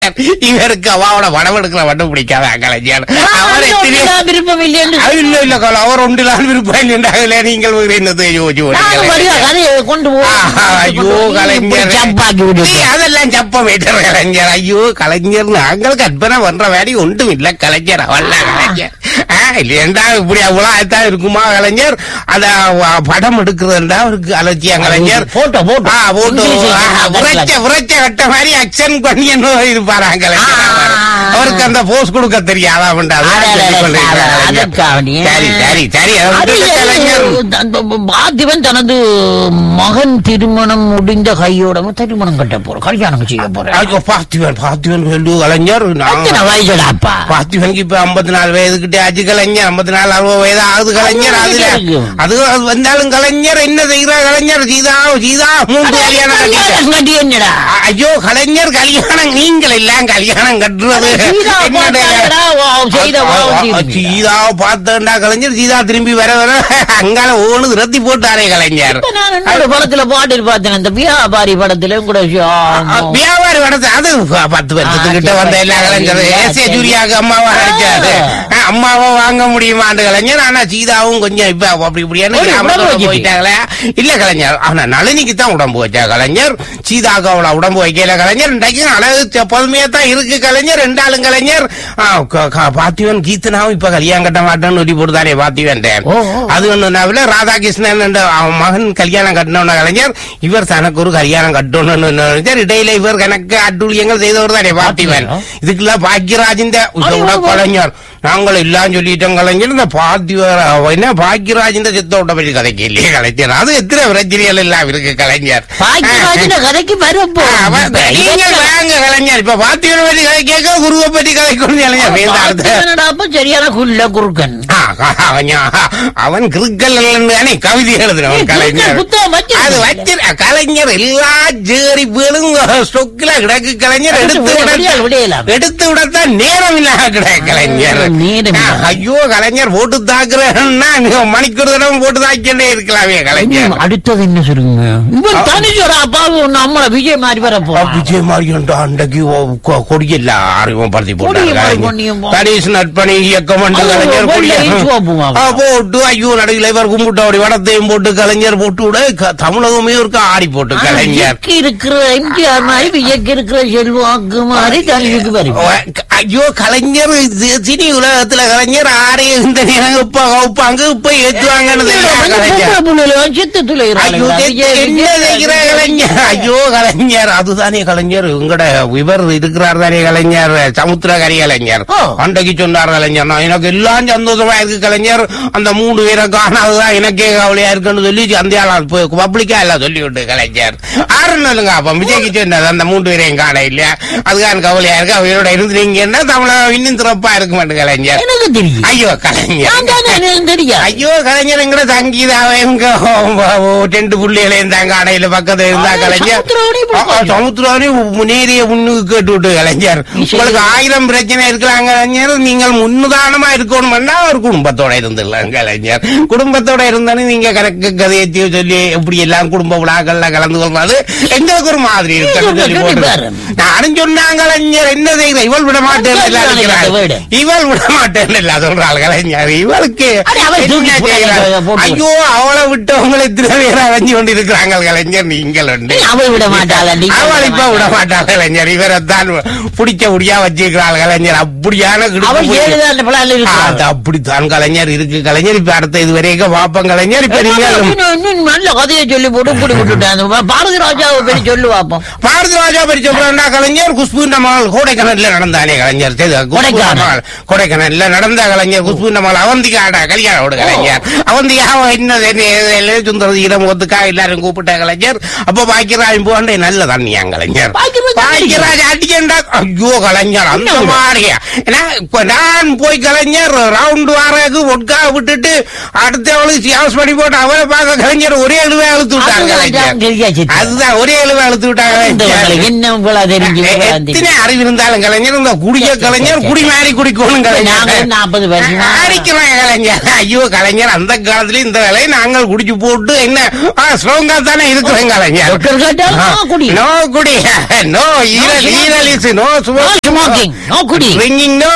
இவருக்கு அவாவோட படம் எடுக்கிற மட்டும் பிடிக்காத கலைஞர் அவர் எத்தனையோ நான் விருப்பம் இல்லைன்னு அது இல்ல இல்ல கால அவர் ஒன்றிலான் விருப்பம் இல்லைண்டாகல நீங்கள் வேறு என்னத்தை யோசிச்சு நானும் வரியா ஓடுறீங்க? கதையை கொண்டு போ ஆஹா, ஐயோ கலைஞர் சப்பாக்கி விடு நீ அதெல்லாம் சப்ப மீட்டர் கலைஞர் ஐயோ கலைஞர் நாங்கள் கற்பனை பண்ற வேலை ஒன்றும் இல்ல கலைஞர் அவல்ல கலைஞர் ஆ, இல்லையண்டா இப்படி அவ்வளவு தான் இருக்குமா கலைஞர் அத வ- படம் எடுக்கிறதுண்டா அவருக்கு அலட்சியம் கலைஞர் போட்டோ போட்டோ ஆ, போட்டு இங்கிலீஷ் ஆ, உரைச்ச உரைச்ச கட்ட மாதிரி அக்ஷன் பண்ணி என்ன இருப்பாரா கலைஞர் அவர். ஆ. அவருக்கு அந்த போஸ் கொடுக்க தெரியாதா அதற்காக நீ- சரி சரி சரி அதை அது விட்டுட்டு கலைஞர் அந்த பார்த்திபன் தனது மகன் திருமணம் முடிந்த கையோட திருமணம் கட்ட போற கல்யாணம் செய்ய போறேன் ஐயோ பார்த்திவன் பார்த்திவன் சொல்லு கலைஞர் நான் எத்தனை வயசுடாப்பா பார்த்திவனுக்கு இப்ப ஐம்பத்தி நாலு வயது கிட்ட ஆச்சு கலைஞர் ஐம்பத்தி நாலு அறுபது வயது ஆகுது கலைஞர் அது அதுல இருக்கும். அது அது வந்தாலும் கலைஞர் என்ன செய்யறா கலைஞர் சீதா சீதா மூன்று கல்யாணம் கட்டிட்ட. கல்யாணம் கட்டி என்னடா ஐயோ கலைஞர் கல்யாணம் நீங்கள் எல்லாம் கல்யாணம் கட்டுறது சீதா என்னடா? பார்த்தாடா, வா, செய்த அ- அ- வாவதி அ- சீதாவை பார்த்தா கலைஞர் சீதா திரும்பி வர வர அங்கால ஓனு ரத்தி போட்டாரே கலைஞர் இப்ப நான் என்னோட படத்துல பாட்டில் பார்த்தேன் இந்த வியாபாரி படத்துல கூட அ, வியாபாரி வடத்து அது ப- பத்து வருஷத்துக்கிட்ட வந்த எல்லா கலைஞர் ஏசிய ஜூரியாக்கு அம்மாவா நடிச்சாரு அ, அம்மாவை வாங்க முடியுமாண்டு கலைஞர் ஆனா சீதாவும் கொஞ்சம் இப்ப அப்படி இப்படியானு ஒரு கிராமத்துல உடம்பு வச்சுட்டு. போயிட்டாங்களே இல்ல கலைஞர் ஆனா நளினிக்கு தான் உடம்பு வச்சா கலைஞர் சீதாக்கு அவள உடம்பு வைக்கல கலைஞர் இன்றைக்கு அழகு செ- பொறுமையா தான் இருக்கு கலைஞர் ரெண்டாளும் கலைஞர் ஆ, க- க- பார்த்திவன் கீர்த்தனாவும் இப்ப கல்யாணம் கட்ட மாட்டேன்னு சொல்லி போட்டுதானே பார்த்திவன் ஓ, ஓ. அது ஒண்ணு ராதாகிருஷ்ணன் என்ற அவன் மகன் கல்யாணம் கட்டினவன கலைஞர் இவர் தனக்கு ஒரு கல்யாணம் கட்டணும்னு நினைச்சார் இடையில இவர் கணக்கு அட்டுழியங்கள் செய்தவர் தானே பார்த்திவன் இதுக்கெல்லாம் பாக்யராஜின் இதோட கலைஞர் நாங்கள் எல்லாம் சொல்லிட்டோம் கலைஞர் இந்த பார்த்திவர் என்ன பாக்யராஜின் சித்தோட்ட பற்றி கதைக்கு இல்லையே கலைஞர் அது எத்தனை பிரச்சனைகள் எல்லாம் இருக்கு கலைஞர் பாக்கியராஜன கதைக்கு வரப்போ ஆ, அவன் நீங்கள் வாங்க கலைஞர் இப்ப பார்த்திவனை பற்றி கதை கேட்க குருவை பற்றி கதை கொண்டு கலைஞர் வேந்தார்த்த பாக்கியராஜனடாப்ப சரியான குள்ள குறுக்கன் ஆ, அவன் அவன் கிறுக்கல் தானே கவிதை எழுதுறவன் கலைஞர் புத்தகம் வச்சு அது வச்சு கலைஞர் எல்லா ஜேரி பேரும் ஸ்டொக்கில கிடக்கு கலைஞர் எடுத்து விட- விட விடியல் விடியலாம். எடுத்து விடத்தான் நேரம் இல்லாம கிடக்கு கலைஞர் நேரம் ஆ, இல்ல. ஐயோ கலைஞர் போட்டு தாக்குறேன்னா மணிக்கூர் தடவை போட்டு தாக்கிட்டே இருக்கலாமே கலைஞர் அடுத்தது என்ன சொல்லுங்க இவன் தனிச்சோட அப்பாவு நம்மள விஜய் மாதிரி வர ஆ, போறான் விஜய் மாரியன்டா அன்றைக்கு கொடியெல்லாம் அறிமுகப்படுத்தி கொடியை மாதிரி போட்டாங்க கொடியும் போ- தனீஷ் நட்பணி இயக்கம் என்று அது கலைஞர் வெள்ளை கொடியை- சிவப்புமா? ஆ, போட்டு ஐயோ நடுவில் இவர் கும்பிட்டு அப்படி வடத்தையும் போட்டு கலைஞர் போட்டு விட க- தமிழகமே ஒரு ஆடி போட்டு கலைஞர் விஜய்க்கு இருக்கிற எம்ஜிஆர் மாதிரி விஜய்க்கு இருக்கிற செல்வாக்கு மாதிரி தனிக்கு வரும் ஓ, க- ஐயோ கலைஞர் இது சினி உலகத்துல கலைஞர் ஆரையும் இந்த நேரம் இப்ப கவுப்பாங்க இப்ப ஏத்துவாங்கன்னு தெரியாது கலைஞர் சித்தத்துல ஐயோ தெத்து என்ன செய்கிற கலைஞர் ஐயோ கலைஞர் அதுதானே கலைஞர் உங்களோட இவர் இருக்கிறார் தானே கலைஞர் சமுத்திரகரி கலைஞர் ஓ. அன்றைக்கு சொன்னார் கலைஞர் நான் எனக்கு எல்லாம் சந்தோஷமா இருக்கு கலைஞர் அந்த மூணு பேரை காணாதுதான் எனக்கே கவலையா இருக்குன்னு சொல்லி அந்த பப்ளிக்கா எல்லாம் சொல்லி விட்டு கலைஞர் ஆறுனுங்க அப்ப விஜய்க்கு சொன்னது அந்த மூன்று பேரையும் காண இல்லையா அதுதான் கவலையா இருக்கு அவரோட இருந்தீங்கன்னா தமிழ இன்னும் சிறப்பா இருக்க மாட்டேன் கலைஞர் எனக்கு தெரியும் ஐயோ கலைஞர் நான் தானே எனக்கு தெரியாது ஐயோ கலைஞர் எங்கட சங்கீதாவை எங்க ரெண்டு புள்ளிகளையும் தாங்க அடையில பக்கத்துல இருந்தா ஆ, கலைஞர் சமுத்திரவனி இப்படி ஆ, ஆ, சமுத்திரவனி நேரிய முன்னுக்கு கேட்டு விட்டு கலைஞர் சரி. உங்களுக்கு ஆயிரம் பிரச்சனை இருக்கலாம் கலைஞர் நீங்கள் முன்னுதாரணமா இருக்கணும்னா ஒரு குடும்பத்தோட இருந்துடலாம் கலைஞர் குடும்பத்தோட இருந்தாலும் நீங்க கணக்கு கதையை சொல்லி எப்படி எல்லாம் குடும்ப விழாக்கள்ல கலந்து கொள்வது எங்களுக்கு ஒரு மாதிரி இருக்குன்னு சொல்லி நீங்க போட்டு பாரு. நானும் சொன்னாங்க கலைஞர் என்ன செய்யற இவள் விட மாட்டேன் அதுதான் எனக்கு வீடு. இவள் விட மாட்டேன் இல்ல சொல்றாள் கலைஞர் இவளுக்கு அட, அவள் என்ன தூக்கி போட்டு செய்யறாள்? போட்டு. ஐயோ அவளை விட்டவங்களை இத்தனை பேர் அலைஞ்சு கொண்டு இருக்கிறாங்க கலைஞர் நீங்கள் உண்டு அவள் விட மாட்டாளா நீங்க அவள் இப்ப விட மாட்டாள் கலைஞர் இவரைத்தான் பிடிச்ச முடியா வச்சிருக்கிறாள் கலைஞர் அப்படியான கிடுக்கு அவள் புடி- ஏழுதான் அந்த பிள்ளைல ஆ, இருக்கு அது அப்படித்தான் கலைஞர் இருக்கு கலைஞர் இப்ப அடுத்த இது வரைக்கும் பாப்பம் கலைஞர் இப்ப நீங்க இன்னும் இன்னும் நல்ல கதையை சொல்லி போட்டு இப்படி விட்டுட்டேன் பாரதி ராஜாவை பற்றி சொல்லு பாப்போம் பாரதி ராஜா பரிச்சோம்னா கலைஞர் குஷ்பு மகள் கோடைக்கானல்ல நடந்தானே கலைஞர் சரி, குஷ்பு கொடைக்கானல். மகள் கோடைக்கானல்ல நடந்த கலைஞர் குஷ்பு மகள் அவந்திக்காட கல்யாணம் விடு கலைஞர் அவந்திகா என்ன சுந்தர ஈரமுகத்துக்கா எல்லாரும் கூப்பிட்ட கலைஞர் அப்ப பாக்கியராஜ் போண்டே நல்ல தண்ணியா கலைஞர் பாக்கியராஜ் பாக்கியராஜ் அடிக்கண்டா ஐயோ கலைஞர் அந்த என்ன மாதிரியா ஏன்னா, இப்ப நான் போய் கலைஞர் ரவுண்டு வாரக்கு ஒட்கா விட்டுட்டு அடுத்தவளுக்கு சியாஸ் பண்ணி போட்டு அவரை பார்க்க கலைஞர் ஒரே எழுவே அழுத்து விட்டாங்க கலைஞர் தெரியாது அதுதான் ஒரே எழுவை அழுத்து விட்டாங்க என்ன இவ்வளவு தெரிஞ்சு இவ்வளவு எத்தனை தெரிஞ்சு அறிவு இருந்தாலும் கலைஞர் இந்த குடிய கலைஞர் குடி மாறி குடிக்கணும் நாங்களும் கலைஞர் நாற்பது வருஷமா அடிக்கிறோம் கலைஞர் ஐயோ கலைஞர் அந்த காலத்துல இந்த வேலையை நாங்கள் குடிச்சு போட்டு என்ன ஸ்ட்ராங்கா தானே இருக்கிறோம் கலைஞர் டாக்டர் கேட்டால் நோ குடி நோ குடி நோ ஈரல் smoking. ஈரல் is no no smoking no குடி ட்ரிங்கிங் நோ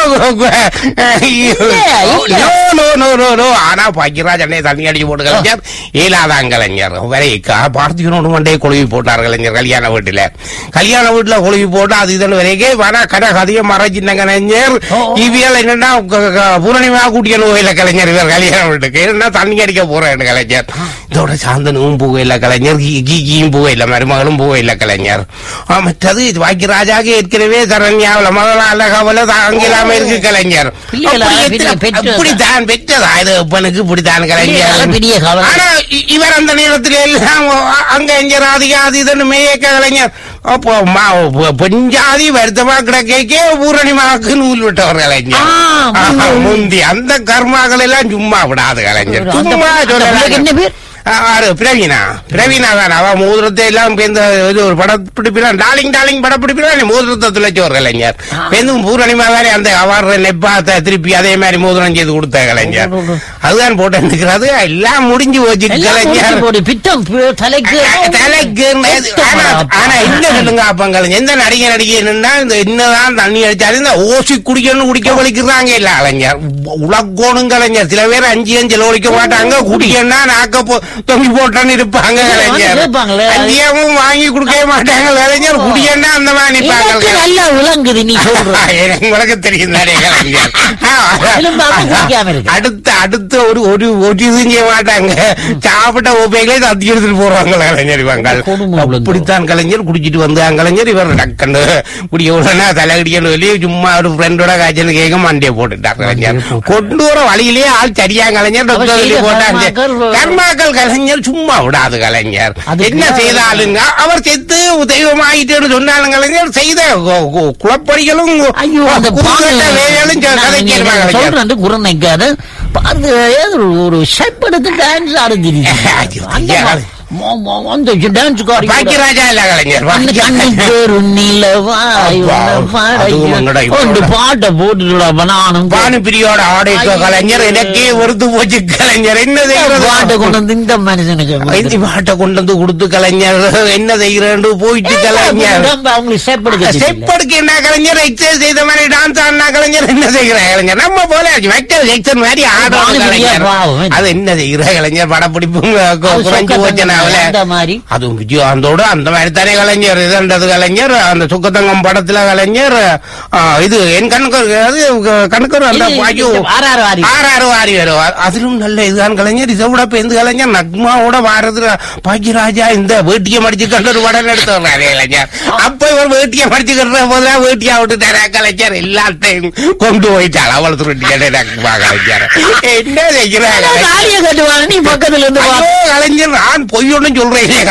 இல்ல. No no no no no ஆனா பாக்கியராஜ் அண்ணே தண்ணி அடிச்சு போட்டு கலைஞர் ஏலாதான் கலைஞர் வரை பார்த்திக்கணும் மண்டே கொழுவி போட்டார் கலைஞர் கல்யாண வீட்டுல கல்யாண வீட்டுல கொழுவி போட்டு அது இதுன்னு வரைக்கும் ஆனா கடை கதையை மறைச்சிருந்த கலைஞர் ஓ. இவியல் என்னன்னா க- க- பூரணிமா கூட்டியல் கோயில கலைஞர் இவர் கல்யாண வீட்டுக்கு என்ன தண்ணி அடிக்க போறேன் கலைஞர் இதோட சாந்தனும் பூவையில கலைஞர் கீ- கீகியும் பூவையில மருமகளும் பூவையில கலைஞர் ஆ, மற்றது இது பாக்கியராஜாக்கு ஏற்கனவே சரண்யாவில மகளா அழகாவில தாங்கிலாம இருக்கு கலைஞர் பிள்ளைகளா? அப்படி பெரிய எத்தனை- பெற்றோரா? அப்படித்தான் பெற்றதா இது இப்பனுக்கு இப்படித்தான் பிள்ளைகளா? கலைஞர் பெரிய கவலை. ஆனா இ- இவர் அந்த நேரத்துல எல்லாம் அ- அங்க எங்க ராதிகா அது இதுன்னு மேயக்க கலைஞர் அப்போ மா- பொ- பெஞ்சாதி வருத்தமா கிடக்கே பூரணிமாவுக்கு நூல் விட்டவர் கலைஞர் ஆ, ஆஹா, முந்தி அந்த கர்மாக்கள் எல்லாம் சும்மா விடாது கலைஞர் அந்த- சும்மா அந்த பிள்ளைக்கு என்ன சொல்லலாம் பேர் ஆ, ஆறு பிரவீனா பிரவீனா தான் அவ மோதிரத்தை எல்லாம் இந்த இது ஒரு படப்பிடிப்பிலாம் டாலிங் டாலிங் படப்பிடிப்பிலாம் மோதிரத்தை துளைச்சு ஒரு கலைஞர் பேருந்து பூரணிமா தானே அந்த அவர் நெப்பாத்த திருப்பி அதே மாதிரி மோதிரம் செய்து கொடுத்த கலைஞர் அதுதான் போட்டு நிற்கிறது எல்லாம் முடிஞ்சு போச்சு எல்லாம் கலைஞர் முடிச்சு போடு. பித்தம் பி- தலைக்கு தலைக்கு ஆனா ஆனா என்ன சொல்லுங்க அப்ப கலைஞர் எந்த நடிகை நடிகை என்னன்னா இந்த என்னதான் தண்ணி அடிச்சாலும் இந்த ஓசி குடிக்கணும் குடிக்க வலிக்கிறாங்க இல்ல கலைஞர் உலக்கோணும் கலைஞர் சில பேர் அஞ்சு அஞ்சு ஒழிக்க மாட்டாங்க குடிக்கன்னா நாக்க போ- தொங்கி போட்டான்னு இருப்பாங்க இல்ல, வந்து கலைஞர் கேட்பாங்களே. அஞ்சியமும் வாங்கி கொடுக்கவே மாட்டாங்க கலைஞர் குடிக்கன்னா அந்த மாதிரி எனக்கு நிப்பாங்க நல்லா விளங்குது நீ சொல்ற உங்களுக்கு தெரியும் தானே கலைஞர் இருந்தாலும் குடிக்காம இருக்கு. அடுத்த அடுத்த ஒரு ஒரு ஒரு இதுவும் செய்ய மாட்டாங்க சாப்பிட்ட ஓப்பைகளே தத்தி எடுத்துட்டு போறாங்க கலைஞர் இவங்க கொடுமை உள்ளது. அப்படித்தான் கலைஞர் குடிச்சிட்டு வந்தாங்க கலைஞர் இவர் டக்குன்னு குடிய உடனே தலைகடிக்கணும் வெளியே சும்மா ஒரு ஃப்ரெண்டோட காய்ச்சல் கேட்க மண்டியை போட்டுட்டார் கலைஞர் கொண்டு வர வழியிலேயே ஆள் சரியா கலைஞர் அவர் டாக்டர் செய்த போட்டாங்க கர்மாக்கள் கர்மாக்கள் கலைஞர் சும்மா விடாது கலைஞர் அதுக்கு என்ன செய்தாலுங்க அவர் செத்து தெய்வமாயிட்டேன்னு சொன்னாலும் கலைஞர் செய்த கு- கு- குளப்படிகளும் ஐயோ அந்த குறுக்கட்ட வேலைகளும் சொ- கதைக்கிறமா கலைஞர் சொல்றது குரணைக்காத அது ஏதோ ஒரு- ஒரு ஷெப் எடுத்து டான்ஸ் ஆடுது ஐயோ, அந்த ஐயா. மா- மோ- மோ- அந்த டான்ஸ் காரி பாக்கியராஜா இல்ல கலைஞர் அந்த பாக்கிய- கண்ணுக்கு நிலவாய் அப்பா, உன்னை பாட அதுவும் உங்களோட இப்ப ஒரு பாட்டை போட்டுடா நானும் பானுபிரியோட ஆடைக்கு ஐயோ. கலைஞர் எனக்கே வெறுத்து போச்சு கலைஞர் என்ன செய்யறது பாட்டை கொண்டு வந்து இந்த மனுஷனுக்கு இந்த பாட்டை கொண்டு வந்து கொடுத்து கலைஞர் என்ன செய்யறேன்னு போயிட்டு கலைஞர் அவங்களுக்கு ஷெப் எடுக்க தெரியல. செப்படுக்கு என்ன கலைஞர் எக்ஸசைஸ் செய்த மாதிரி டான்ஸ் ஆடினா கலைஞர் என்ன செய்கிற கலைஞர் நம்ம போல வெக்டர் எக்ஸன் மாதிரி ஆடுறது பானுபிரியா கலைஞர் பாவம். அது என்ன செய்கிற கலைஞர் படப்பிடிப்பும் கு- அது குறைஞ்சு சொக்க போச்சுனாவில அந்த மாதிரி அதுவும் விஜயகாந்தோட அந்த மாதிரி தானே கலைஞர் இதுன்றது கலைஞர் அந்த சுக்கத்தங்கம் படத்துல கலைஞர் ஆ, இது என் கண்ணுக்கு அது கண்ணுக்கு அந்த இது- ஐயோ இது ஆறாறு வாரி. ஆறாறு வாரி வரும் அ- அதிலும் நல்ல இதுதான் கலைஞர் இதை விட பேருந்து கலைஞர் நக்மாவோட வாரது பாக்கியராஜா இந்த வேட்டியை மடிச்சு கண்டு ஒரு படம் எடுத்து வர்றாரு கலைஞர் அப்ப இவர் வேட்டியை மடிச்சு கட்டுற போதுதான் வேட்டியா விட்டுட்டாரா கலைஞர் எல்லாத்தையும் கொண்டு போயிட்டாள் அவள் துருட்டி நக்மா கலைஞர் என்ன செய்கிற கலைஞர் தாலியை கட்டுவாங்க நீ பக்கத்துல இருந்து பா ஐயோ, கலைஞர் நான் பொய் ஒண்ணும் சொல்றேன் கலைஞர்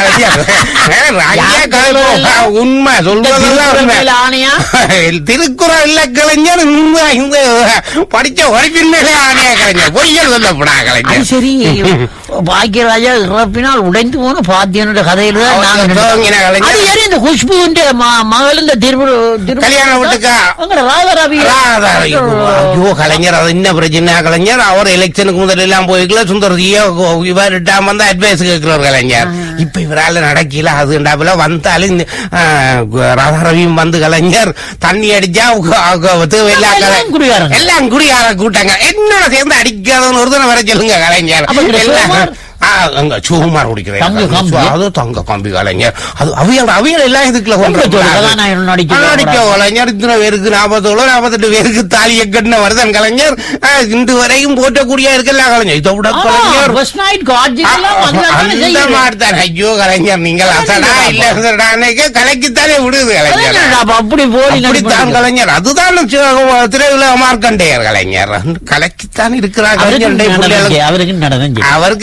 ஏ, ராஜா யார் கலைஞர் சொல்றது? உண்மை சொல்வதுதான் உண்மை மேல ஆணையா திருக்குறள் இல்ல கலைஞர் உண்மை இந்த படிச்ச உழைப்பின் மேலே ஆணையா கலைஞர் பொய்யல் சொல்லப்படா அது கலைஞர் சரி பாக்கியராஜா இறப்பினால் உடைந்து போன பாத்தியனோட கதையில தான் அவங்க நாங்க துவங்கின கலைஞர். அது சரி இந்த குஷ்பு மகள் இந்த திருவிழா கல்யாண வீட்டுக்கா? ராதாரவி ராதா, ஐயோ, ஐயோ கலைஞர் அது என்ன பிரச்சனை கலைஞர் அவர் எலெக்ஷனுக்கு முதல்ல எல்லாம் போய்க்கல சுந்தரதியோ இவர் இட்டாம வந்து அட்வைஸ் கேட்கிறவர் கலைஞர் இப்ப இவரால நடக்கல அதுண்டாப்புல வந்தாலும் இந்த, ஆ, ராதாரவியும் வந்து கலைஞர் தண்ணி அடிச்சா அவங்க- அவங்க தேவையில்லா கலை- எல்லாம் குடிகாரங்க. எல்லாம் குடியார கூட்டாங்க என்னோட சேர்ந்து அடிக்காதவன் ஒருத்தனை வர சொல்லுங்க கலைஞர் அப்ப இந்த எல்லாம் சுகுமார்? ஆ, அங்க சுகுமார் குடிக்கிறேன் தங்க கம்பி? அது தங்க கம்பி கலைஞர் அது அவியல் அவியல் எல்லாம் இதுக்குள்ள கொண்டு தங்கத்தோட வரக்கூடாது. கதாநாயகன் நடிக்க நடிக்க கலைஞர் இத்தனை பேருக்கு நாற்பத்தோಳು நாற்பத்தெட்டு பேருக்கு தாலியை கட்டின வருதன் கலைஞர் ஆ, இன்று வரையும் போட்டக்கூடிய இருக்கல கலைஞர் இதை விட கலைஞர் ஃபர்ஸ்ட் நைட் காட்ஜிக்கெல்லாம் அந்த மாதிரி தான் ஐயோ கலைஞர் நீங்கள் அசடா இல்ல அசடானே கலைக்குத்தானே விடுது கலைஞர் அப்படி போலி அப்படித்தான் கலைஞர் அதுதான் சி- திரையுலக மார்க்கண்டேயர் கலைஞர் கலைக்குத்தான் இருக்கிறார் கலைஞருடைய பிள்ளைகளுக்கு அவருக்கு நடனம் அவருக்கு நடனம்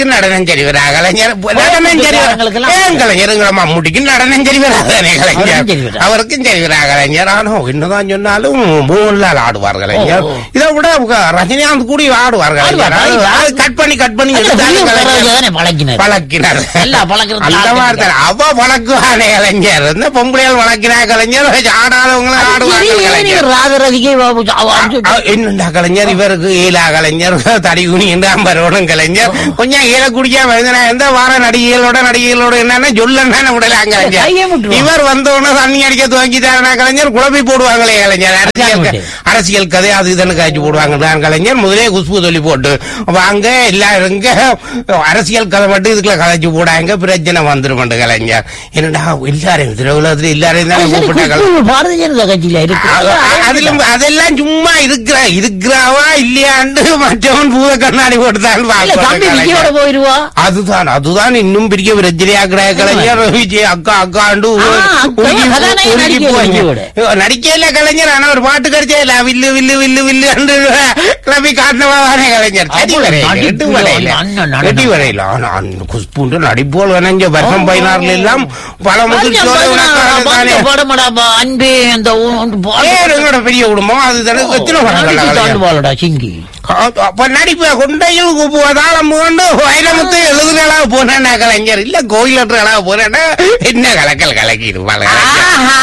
சரி வரா கலைஞர் நடனம் சரி அவங்களுக்கெல்லாம் ஏன் கலைஞருங்கிற மம்முட்டிக்கு நடனம் சரி வராதானே அவருக்கும் சரி கலைஞர் வரா. அவருக்கும் சரி வரா கலைஞர் ஆனோ என்னதான் சொன்னாலும் மோகன்லால் ஆடுவார் கலைஞர் ஓ, ஓ. இதை விட அவங்க ரஜினிகாந்த் கூட ஆடுவார் கலைஞர் ஆடுவார், அது- ஆடுவார். அது கட் பண்ணி கட் பண்ணி அந்த எடுத்தாலும் வெளியூர் கலைஞர் பரவாயில்ல பழக்கினார் பழக்கினார் எல்லாம் பழக்கிறது அந்த ஆள் மாதிரி தான். அவ வழக்குவானே கலைஞர் இந்த பொம்பளையால் வழக்கினா கலைஞர் ஆடாதவங்களும் ஆடுவாங்க சரி, கலைஞர் நீங்க ராஜரதிகை பாபு, அவ- அவ- அ- என்னண்டா கலைஞர் இவருக்கு ஏலா கலைஞர் தடி குனி அம்பரோடும் கலைஞர் கொஞ்சம் ஏல குடிக்காம இருந்தனா எந்த வார நடிகைகளோட நடிகைகளோட என்னன்னா சொல்லன்னு விடலாம் கையை கலைஞர் விட்டுருவாங்க. இவர் வந்த உடனே தண்ணி அடிக்க துவங்கிட்டாருனா கலைஞர் குழப்பி போடுவாங்களே கலைஞர் அரசியல் க- விட்டு. அரசியல் கதை அது இதுன்னு காய்ச்சி போடுவாங்க தான் கலைஞர் முதலே குஷ்பு சொல்லி போட்டு வாங்க எல்லாரும் இங்க அரசியல் கதை மட்டும் இதுக்குள்ள கதைச்சு போடாங்க பிரச்சனை வந்துரும் கலைஞர் என்னடா எல்லாரையும் திருவிழாத்துல எல்லாரையும் தானே அது சரி, கூப்பிட்டா கலை- குஷ்பு பாரதிய ஜனதா கட்சியில இருக்கு அ- அ- அதிலும் அதெல்லாம் சும்மா இருக்கிற இருக்கிறாவா இல்லையாண்டு மற்றவன் பூத கண்ணாடி போட்டுதான் இல்ல, தம்பி பார்க்கணும் விஜயோட கலைஞர். போயிருவா அதுதான் அதுதான் இன்னும் பெரிய பிரச்சனையாக்குற கலைஞர் விஜய் அக்கா அக்காண்டு ஆ, அக்கா, கதாநாயகன் நடிக்கவே விஜயோட. நடிக்கல கலைஞர் ஆனா ஒரு பாட்டு கிடைச்சே இல்ல வில்லு வில்லு வில்லு வில்லு கிளம்பி காட்டினவாதானே கலைஞர் சரி அவ்வளவு வரையில நடிப்பு எட்டு வரையில அண்ணன் நடனம். எட்டி வரையில ஆனா அந்த குஷ்புண்டு நடிப்போல் வேணாங்க வருஷம் பதினாறுல எல்லாம் பல முதல் பாருங்க, படமடா, பா, அன்பே அந்த ஊ- அந்த பாடல். எங்களோட பெரிய குடும்பம் அது தானே எத்தனை நாளைக்கு படங்கள் தாண்டு பாலடா, சிங்கி அப்ப நடிப்பு கொண்டையில் குப்புவதாலம் கொண்டு வைரமுத்து எழுதுகளா போனா கலைஞர் இல்ல கோயிலற்றகளா போனா என்ன கலக்கல் கலக்கிடுவாங்க ஆஹா.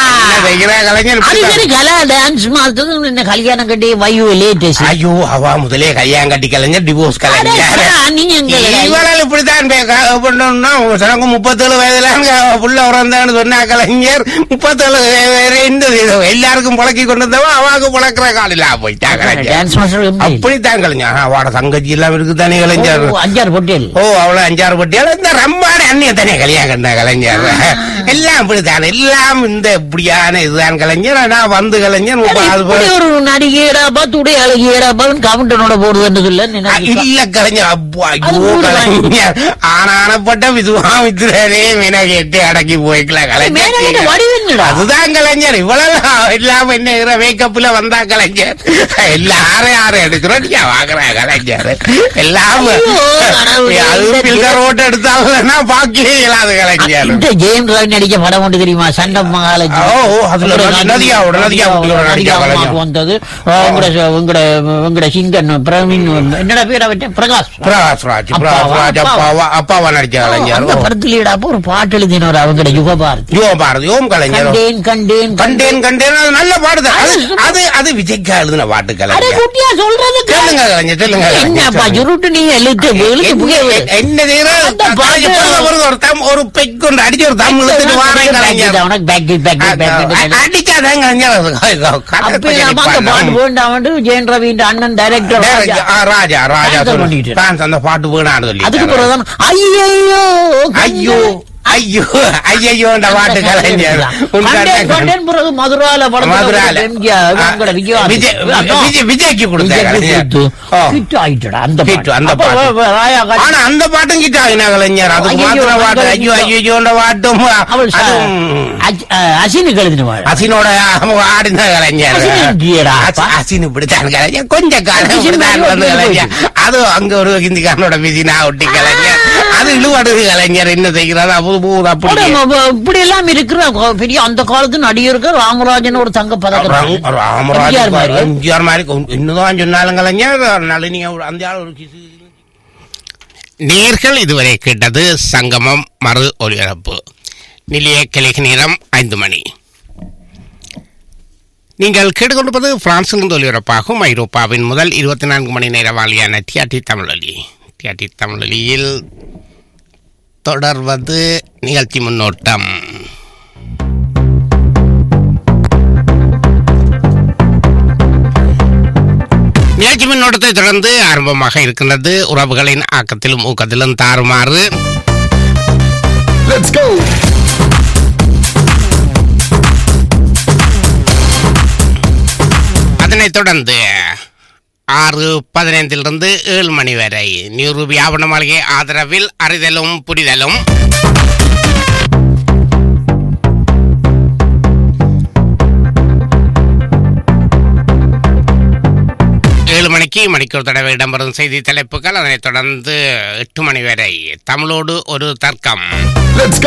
கலைஞர் அது இப்படித்தான். சரி கலா டான்ஸ் மாத்தது என்ன கல்யாணம் கட்டி வையு லேட்டஸ்ட் ஐயோ அவ முதலே கல்யாணம் கட்டி கலைஞர் டிவோர்ஸ் கலைஞர் நீங்க எங்க இவளால் இப்படித்தான் பே- க- பண்ணணும்னா சனக்கு முப்பத்தேழு வயதுல புள்ள உறந்தான்னு சொன்னா கலைஞர் முப்பத்தேழு வயது இந்த இது எல்லாருக்கும் புழக்கி கொண்டு வந்தவன் அவாக்கு புழக்கிற காலில போயிட்டா கலைஞர் டான்ஸ் மாஸ்டர் அப்படித்தான் கலைஞர் அவட தங்கச்சி எல்லாம் இருக்குதானே கலைஞர் அஞ்சாறு பொட்டியல் ஓ அவ்வளவு அஞ்சாறு பட்டியால இந்த ரம்பாடு அண்ணிய தானே கல்யாணம் கண்ட கலைஞர் எல்லாம் இப்படித்தான் எல்லாம் இந்த இப்படியான இதுதான் கலைஞர் ஆனா வந்து கலைஞர் முப்பது இப்படி பேர் ஒரு நடிகையடா பார்த்து அழகியடா பார்த்து கவுண்டனோட போடுதுன்னு சொல்ல அ, நினைக்கிறேன். இல்ல கலைஞர் அப்போ அது ஐயோ ஊரு கலைஞர் ஆனானப்பட்ட விசுவாமித்திரனே மீனகேட்டு அடக்கி போய்க்கலாம் மேனகேட்ட கலைஞர் வடிவென்னடா? அதுதான் கலைஞர் இவ்வளவு இல்லாம என்ன மேக்கப்ல வந்தா கலைஞர் எல்லாரும் யாரும் எடுக்கிறோம் நீ வாங்குற கலைஞர் எல்லாம் ஐயோ, கடவுளே, அது இந்த பில்டர் ஓட்டு எடுத்தாங்கன்னா பாக்கவே இயலாது கலைஞர் இந்த ஜெயம் ரவி நடிச்ச படம் ஒன்று தெரியுமா சண்டம் மகாலட்சுமி ஓ, ஓ, அதுல உங்களோட நதி- நதியாவோட, நதியாவோட நதியாவோட நடிச்ச நதியாவோட கலைஞர். வந்தது உங்களோட உங்களோட உங்களோட சிங்கன் பிரவீன் என்னடா பேர் அவன் பிரகாஷ் பிரகாஷ் ராஜ் பிரகாஷ் ராஜ் அப்பாவா அப்பாவா நடிச்ச கலைஞர் அந்த படத்துல அப்போ ஒரு பாட்டு எழுதினவர் அவங்களோட யுகபாரதி யோம் பாரதி ஓம் கலைஞர் கண்டேன் கண்டேன் கண்டேன் கண்டேன் அது நல்ல பாடுது அது அது அது அது விஜய்க்கு எழுதின பாட்டு அட கலைஞர் குட்டியா சொல்றது சொல்லுங்க கலைஞர் சொல்லுங்க என்னப்பா கலைஞர். சுருட்டு நீ எழுத்து எழுத்து புகை என்ன- என்ன செய்யற? அந்த பாட்டு- எப்பொழுது ஒரு ஒரு தம் ஒரு பெக் கொண்டு அடிச்சு ஒரு தம் இழுத்துட்டு வாரேன் கலைஞர் உனக்கு பேக் பேக் பேக் அடிக்காதான் கலைஞர் அது அப்ப நம்ம அந்த பாட்டு வேண்டாம் ஜெயன் ரவியின் அண்ணன் டைரக்டர் Direct- ஆ, ராஜா ராஜா Cancel சொல்லு. பண்ணிட்டு. Fans அந்த பாட்டு வேணான்னு சொல்லி அதுக்கு பிறகுதான் ஐயோ ஐயோ ஐயோ ஐயோ இந்த பாட்டு கலைஞர் உன் கண்ணை- கண்டேன் பிறகு மதுரால படத்துல மதுரால. எம்ஜிஆர் உங்களோட விஜய் விஜய் விஜய் விஜய்க்கு கொடுத்த விஜய்க்கு கலைஞர் கொடுத்து ஓ. hit ஆயிட்டுடா அந்த Hit, பாட்டு. அந்த அப்ப பாட்டு. வ- வ- ராயா காட்சி- ஆனா அந்த பாட்டும் கிட்ட ஆகினா கலைஞர் அதுக்கு ஐயையோ, மாத்திர பாட்டு அந்த ஐயோ ஐயோ. ஐயோன்ற பாட்டும் அவள் ச- அதுவும் அஜ்- அஹ், அசினுக்கு எழுதினவாள். அசினோட ஆடின கலைஞர் அசின் இல்லையேடா, அசி- அப்பா. அசின் இப்படித்தான் கலைஞர் கொஞ்ச காலம் அசின் இப்படித்தான் மாதிரி வந்து வந்து கலைஞர் அது அங்க ஒரு ஹிந்திக்காரனோட பிசினா ஒட்டி கலைஞர் அது இழுவடுது கலைஞர் என்ன செய்கிறாரு அப்போ போகுது அப்படி போட, ம- இப்படி எல்லாம் இருக்கிற கொ- பெரிய அந்த காலத்து நடிகருக்கு ராமராஜன் ஒரு தங்க பதக்கம் ராமராஜ் எம்ஜிஆர் மாதிரி. எம்ஜிஆர் மாதிரி கொ- என்னதான் சொன்னாலும் கலைஞர் நளினி அவ- அந்த ஆள் ஒரு கிசு நேர்கள் இதுவரை கேட்டது சங்கமம் மறு ஒலிபரப்பு நிலைய கிழக்கு நேரம் ஐந்து மணி நீங்கள் கேட்டுக்கொண்டிருப்பது பிரான்சிலிருந்து ஒலிபரப்பாகும் ஐரோப்பாவின் முதல் இருபத்தி நான்கு மணி நேர வாலியான டிஆர்டி தமிழொலி டிஆர்டி தமிழொலியில் தொடர்வது நிகழ்ச்சி முன்னோட்டம் நிகழ்ச்சி மின்னோட்டத்தை தொடர்ந்து ஆரம்பமாக இருக்கின்றது உறவுகளின் ஆக்கத்திலும் ஊக்கத்திலும் தாறுமாறு Let's go! அதனைத் தொடர்ந்து ஆறு பதினைந்திலிருந்து ஏழு மணி வரை நியூ ரூபி ஆவண மாளிகை ஆதரவில் அறிதலும் புரிதலும் ஏழு மணிக்கு மணிக்கு மணிக்கு ஒரு தடவை இடம்பெறும் செய்தி தலைப்புகள் அதனைத் தொடர்ந்து எட்டு மணி வரை தமிழோடு ஒரு தர்க்கம் Let's go.